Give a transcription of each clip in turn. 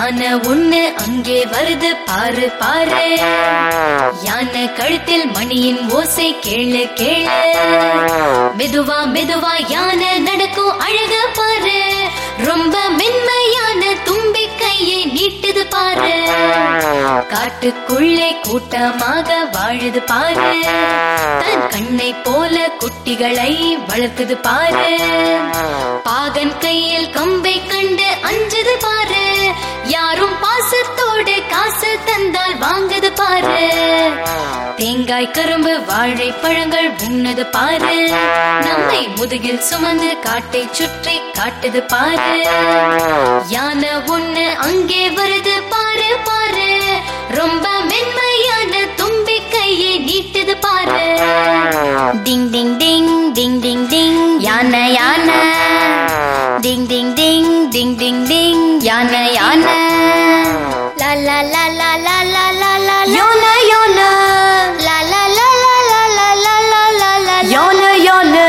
யானை ஒண்ணு அங்கே வருது பாரு பாரு யானை கழுத்தில் மணியின் ஓசை கேளு கேளு மெதுவா மெதுவா யானை நடக்கும் அழக பாரு ரொம்ப மென்மையான தும்பி கையை நீட்டுது பாரு காட்டுக்குள்ளே கூட்டமாக வாழுது பாரு தன் கண்ணை போல குட்டிகளை வளர்க்குது பாரு பாகன் கையில் கம்பை கண்டு அஞ்சுது பாரு யாரும் பாசத்தோடு காசு தந்தால் வாங்குது பாரு தேங்காய் கரும்பு வாழைப்பழங்கள் உண்ணது பாரு நம்மை முதுகில் சுமந்து காட்டை சுற்றி காட்டுது பாரு யானை ஒண்ணு அங்கே வருது பாரு பாரு ரொம்ப மென்மையான தும்பி கையை நீட்டுது பாரு டிங் டிங் டிங் டிங் டிங் டிங் யானை யானை டிங் டிங் டிங் டிங் டிங் டிங் யானை யானை லா லா லா லா லா லா லா லா யோனா யோனா லா லா லா லா லா லா லா லா லா லா யோனா யோனா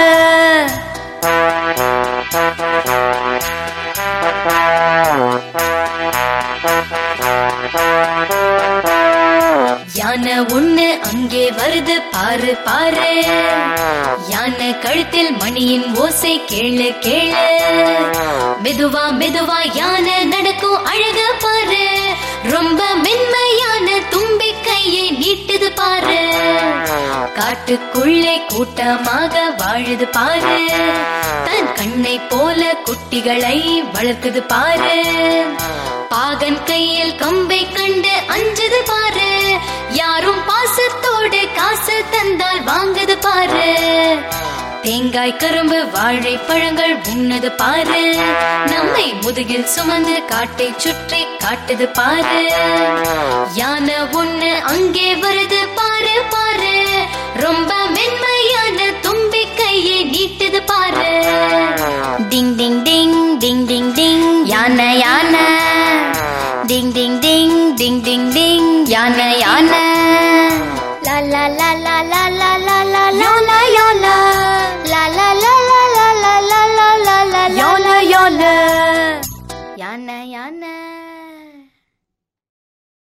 யானை ஒண்ணு அங்கே வருது பாரு பாரு யானை கழுத்தில் மணியின் ஓசை கேளு கேளு மெதுவா மெதுவா யானை நடக்கும் அழக பாரு ரொம்ப மென்மையான தும்பி கையை நீட்டுது பாரு காட்டுக்குள்ளே கூட்டமாக வாழுது பாரு தன் கண்ணை போல குட்டிகளை வளர்க்குது பாரு பாகன் கையில் கம்பை கண்டு அஞ்சுது பாரு யாரும் பாசத்தோடு காசு தந்தால் வாங்குது பாரு தேங்காய் கரும்பு வாழைப்பழங்கள் உண்ணது பாரு நம்மை முதுகில் சுமந்து காட்டை சுற்றி காட்டுது பாரு யானை ஒண்ணு அங்கே வருது பாரு பாரு ரொம்ப